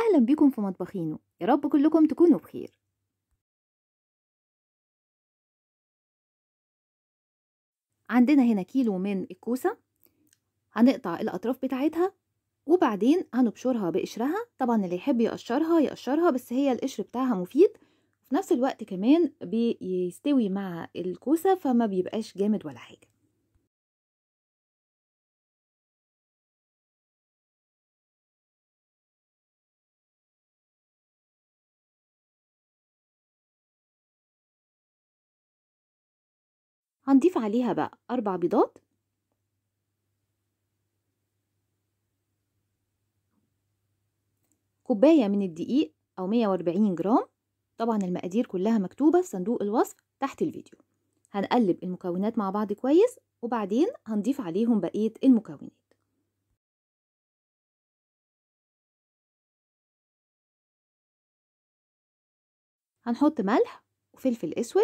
أهلا بكم في مطبخينو يا رب كلكم تكونوا بخير عندنا هنا كيلو من الكوسة هنقطع الأطراف بتاعتها وبعدين هنبشرها بقشرها طبعا اللي يحب يقشرها يقشرها بس هي القشر بتاعها مفيد في نفس الوقت كمان بيستوي مع الكوسة فما بيبقاش جامد ولا حاجة هنضيف عليها بقى أربع بيضات كوباية من الدقيق أو 140 جرام طبعا المقادير كلها مكتوبة في صندوق الوصف تحت الفيديو هنقلب المكونات مع بعض كويس وبعدين هنضيف عليهم بقية المكونات هنحط ملح وفلفل اسود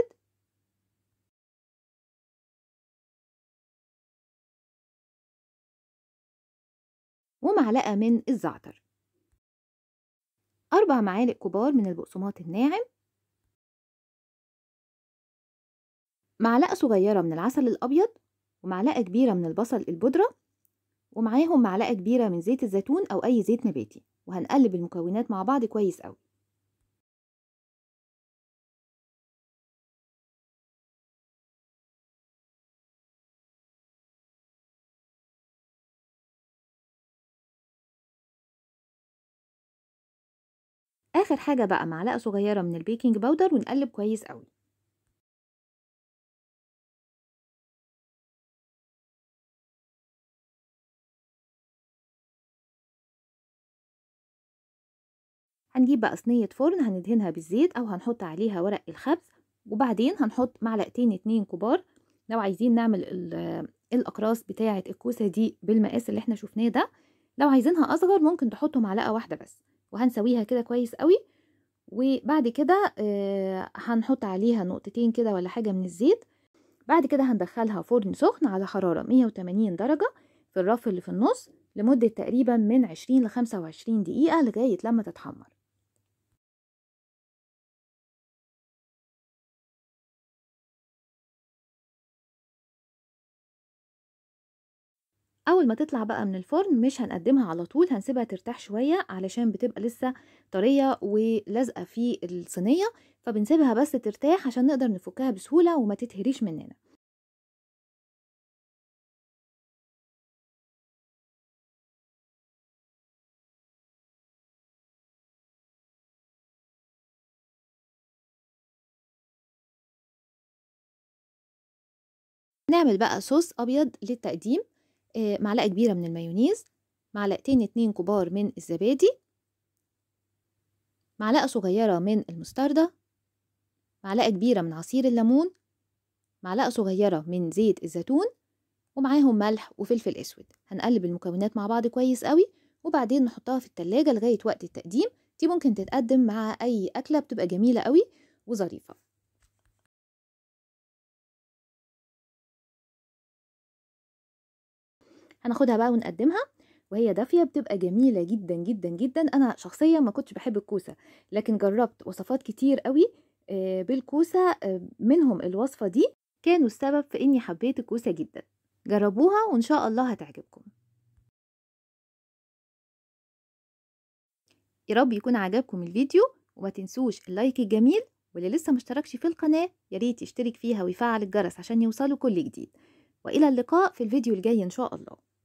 ومعلقة من الزعتر أربع معالق كبار من البقسماط الناعم معلقة صغيرة من العسل الأبيض ومعلقة كبيرة من البصل البودرة ومعاهم معلقة كبيرة من زيت الزيتون أو أي زيت نباتي وهنقلب المكونات مع بعض كويس أوي آخر حاجة بقى معلقة صغيرة من البيكنج باودر ونقلب كويس قوي هنجيب بقى صينية فرن هندهنها بالزيت أو هنحط عليها ورق الخبز وبعدين هنحط معلقتين اتنين كبار لو عايزين نعمل الأقراص بتاعة الكوسة دي بالمقاس اللي احنا شفناه ده لو عايزينها أصغر ممكن تحطوا معلقة واحدة بس وهنسويها كده كويس قوي وبعد كده آه هنحط عليها نقطتين كده ولا حاجة من الزيت بعد كده هندخلها فرن سخن على حرارة 180 درجة في الرف اللي في النص لمدة تقريبا من 20 ل 25 دقيقة لغاية لما تتحمر اول ما تطلع بقى من الفرن مش هنقدمها على طول هنسيبها ترتاح شوية علشان بتبقى لسه طرية ولازقة في الصينية فبنسيبها بس ترتاح عشان نقدر نفكها بسهولة وما تتهريش مننا نعمل بقى صوص ابيض للتقديم معلقة كبيرة من المايونيز معلقتين اتنين كبار من الزبادي معلقة صغيرة من المستردة معلقة كبيرة من عصير الليمون معلقة صغيرة من زيت الزيتون ومعاهم ملح وفلفل اسود هنقلب المكونات مع بعض كويس قوي وبعدين نحطها في التلاجة لغاية وقت التقديم دي ممكن تتقدم مع اي اكلة بتبقى جميلة قوي وظريفة هناخدها بقى ونقدمها وهي دافيه بتبقى جميله جدا جدا جدا انا شخصيا ما كنتش بحب الكوسه لكن جربت وصفات كتير قوي بالكوسه منهم الوصفه دي كانوا السبب في اني حبيت الكوسه جدا جربوها وان شاء الله هتعجبكم يا رب يكون عجبكم الفيديو وما تنسوش اللايك الجميل واللي لسه مشتركش في القناه ياريت يشترك فيها ويفعل الجرس عشان يوصله كل جديد والى اللقاء في الفيديو الجاي ان شاء الله